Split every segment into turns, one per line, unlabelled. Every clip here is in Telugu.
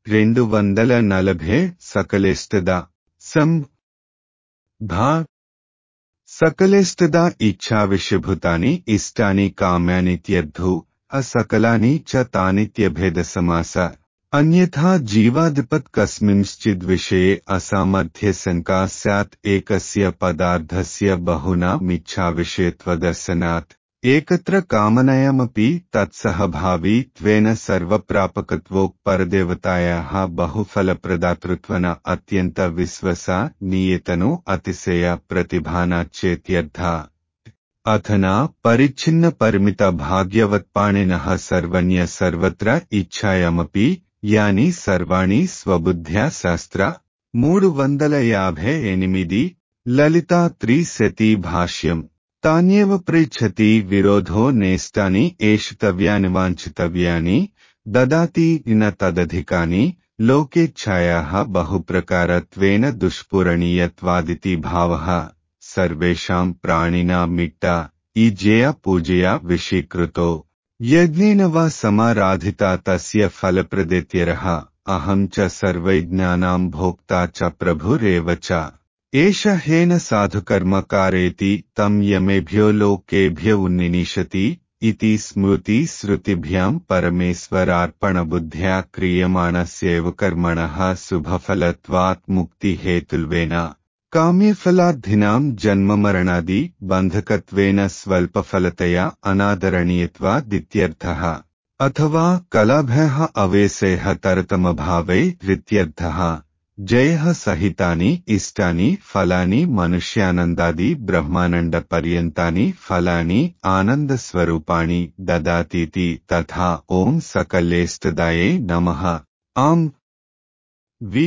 రెండు వందల నలభై సకలేష్టద సం భా సకలేష్టదా ఇచ్ఛావిషభూతాని ఇష్టాని కామ్యానిత్యర్థు అసకలాని చ తానిత్యభేద సమాస అన్యథా జీవాధిపత్ కస్మింశ్చిద్ విషయే అసామర్థ్య శంకా స్యాత్ ఏకస్య పదార్థస్య బహునా మిచ్ఛావిషయత్వదర్శనాత్ ఏకత్ర కామనయమపి తత్సహభావీ త్వేన సర్వప్రాపకత్వోక్ పరదేవతాయాః బహుఫలప్రదాతృత్వన అత్యంత విశ్వస నియతను అతిశయ ప్రతిభానాచ్చేత్యర్థ అథనా పరిచ్ఛిన్న పరిమిత భాగ్యవత్పాణినః సర్వన్య సర్వత్ర ఇచ్ఛాయమపి యాని సర్వాణి స్వబుద్ధ్యా శాస్త్ర మూడు వందల యాభై ఎనిమిది లలితా త్రిశతి భాష్యం తాన్యేవ పృచ్చతి విరోధో నేష్టాని ఏషితవ్యాని వాంఛితవ్యాని దదాతి న తదధికాని లోకేచ్ఛాయాः బహుప్రకారత్వేన దుష్పూరణీయత్వాదితి భావः సర్వేషాం ప్రాణినామిట్ట ఈ జయ పూజయా విషీకృతో యజ్ఞేన వా సమారాధిత తస్య ఫలప్రదేత్యరః అహం చ సర్వైజ్ఞానాం భోక్తా చ ప్రభురేవ చ ఏష హేన సాధుకర్మ కారేతి తం యమేభ్యో లోకేభ్య ఉన్నినిషతి ఇతి స్మృతి శృతిభ్యాం పరమేశ్వరార్పణబుద్ధ్యా క్రియమాణస్యేవ కర్మణః శుభఫలత్వాత్ ముక్తిహేతుల్వేన కామ్యఫలార్థినాం జన్మమరణాది బంధకత్వేన స్వల్పఫలతయా అనాదరణీయత్వాదిత్యర్థః అథవా కలాభయః అవేశయః తరతమభావైరిత్యర్థः జయః సహితాని ఇష్టాని ఫలాని మనుష్యానందాది బ్రహ్మానంద పర్యంతాని ఫలాని ఆనందస్వరూపాణి దదాతీతి తథా ఓం సకలేష్టదాయే నమః ఆం వి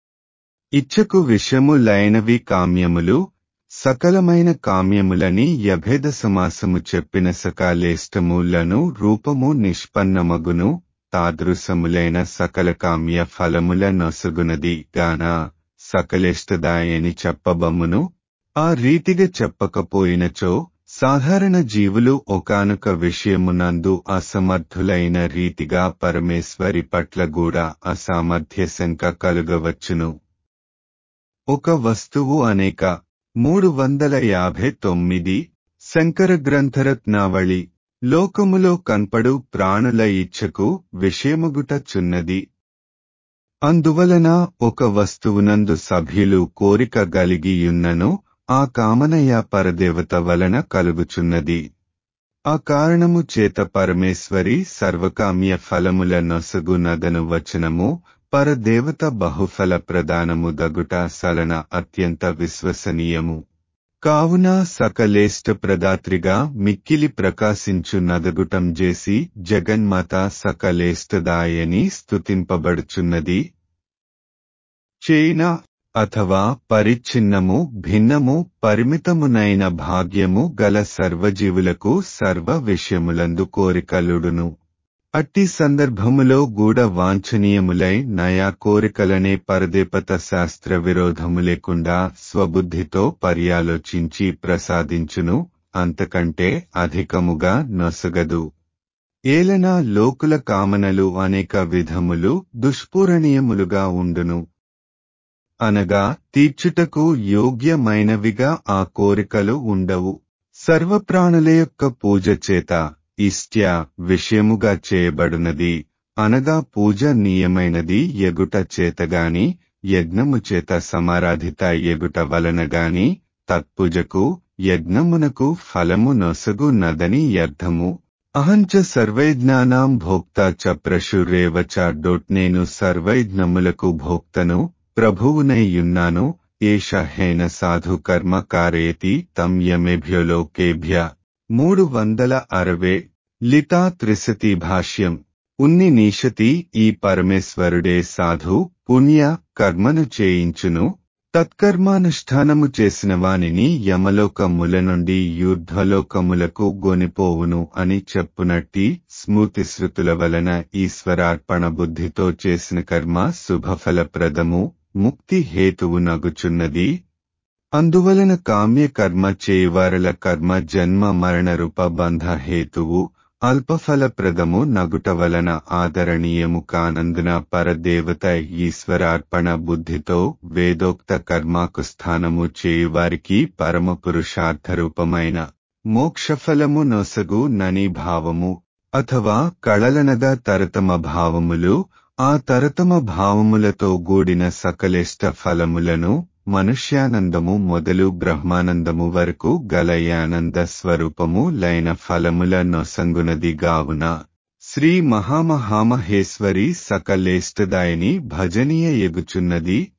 ఇచ్చకు విషములైనవి కామ్యములు సకలమైన కామ్యములని యభేద సమాసము చెప్పిన సకాలేష్టములను రూపము నిష్పన్నమగును తాదృశములైన సకల కామ్య ఫలముల నొసగునది గాన సకలేష్టదాయని చెప్పబమ్మును ఆ రీతిగా చెప్పకపోయినచో సాధారణ జీవులు ఒకానొక విషయమునందు అసమర్థులైన రీతిగా పరమేశ్వరి పట్ల కూడా అసామర్థ్య శంక కలుగవచ్చును ఒక వస్తువు అనేక మూడు వందల యాభై తొమ్మిది శంకర గ్రంథరత్నావళి లోకములో కన్పడు ప్రాణుల ఇచ్ఛకు విషయముగుట చున్నది అందువలన ఒక వస్తువునందు సభ్యులు కోరిక గలిగియున్నను ఆ కామనయ పరదేవత వలన కలుగుచున్నది ఆ కారణము చేత పరమేశ్వరి సర్వకామ్య ఫలముల నొసగునదను వచనము పరదేవత బహుఫల ప్రదానము దగుట సలన అత్యంత విశ్వసనీయము కావున సకలేష్ట ప్రదాత్రిగా మిక్కిలి ప్రకాశించు నదగుటం చేసి జగన్మాత సకలేష్టదాయని స్తుతింపబడుచున్నది చైనా అథవా పరిచ్ఛిన్నము భిన్నము పరిమితమునైన భాగ్యము గల సర్వజీవులకు సర్వ విషయములందు కోరికలుడును అట్టి సందర్భములో గూఢ వాంఛనీయములై నయా కోరికలనే పరదేపత శాస్త్ర విరోధము లేకుండా స్వబుద్ధితో పర్యాలోచించి ప్రసాదించును అంతకంటే అధికముగా నొసగదు ఏలనా లోకుల కామనలు అనేక విధములు దుష్పూరణీయములుగా ఉండును అనగా తీర్చుటకు యోగ్యమైనవిగా ఆ కోరికలు ఉండవు సర్వప్రాణుల యొక్క పూజ చేత ఇష్ట్య విషయముగా చేయబడునది అనగా పూజ నియమైనది ఎగుట చేతగాని యజ్ఞము చేత సమారాధిత ఎగుట వలనగాని తత్పూజకు యజ్ఞమునకు ఫలము నొసగు నదని అర్థము అహంచ సర్వైజ్ఞానాం భోక్త చ ప్రశురేవ చ డొట్ నేను సర్వైజ్ఞములకు భోక్తను ప్రభువునైయున్నాను ఏష హేన సాధు కర్మ కారేతి తం యమేభ్యో లోకేభ్య మూడు వందల అరవై లితా త్రిశతి భాష్యం ఉన్ని నీషతి ఈ పరమేశ్వరుడే సాధు పుణ్య కర్మను చేయించును తత్కర్మానుష్ఠానము చేసిన వానిని యమలోకముల నుండి యూర్ధ్వలోకములకు గొనిపోవును అని చెప్పునట్టి స్మృతి శృతుల వలన ఈశ్వరార్పణ బుద్ధితో చేసిన కర్మ శుభఫలప్రదము ముక్తి హేతువు నగుచున్నది అందువలన కామ్య కర్మ చేయవారల కర్మ జన్మ మరణ రూప బంధ హేతువు అల్పఫలప్రదము నగుట వలన ఆదరణీయము కానందున పరదేవత ఈశ్వరార్పణ బుద్ధితో వేదోక్త కర్మాకు స్థానము చేయువారికి పరమ పురుషార్థరూపమైన మోక్షఫలము నొసగు నని భావము అథవా కళలనగా తరతమ భావములు ఆ తరతమ భావములతో గూడిన సకలేష్ట ఫలములను మనుష్యానందము మొదలు బ్రహ్మానందము వరకు గల యానంద స్వరూపము లైన ఫలముల నొసంగునది గావున శ్రీ మహామహామహేశ్వరి సకలేష్టదాయని భజనీయ ఎగుచున్నది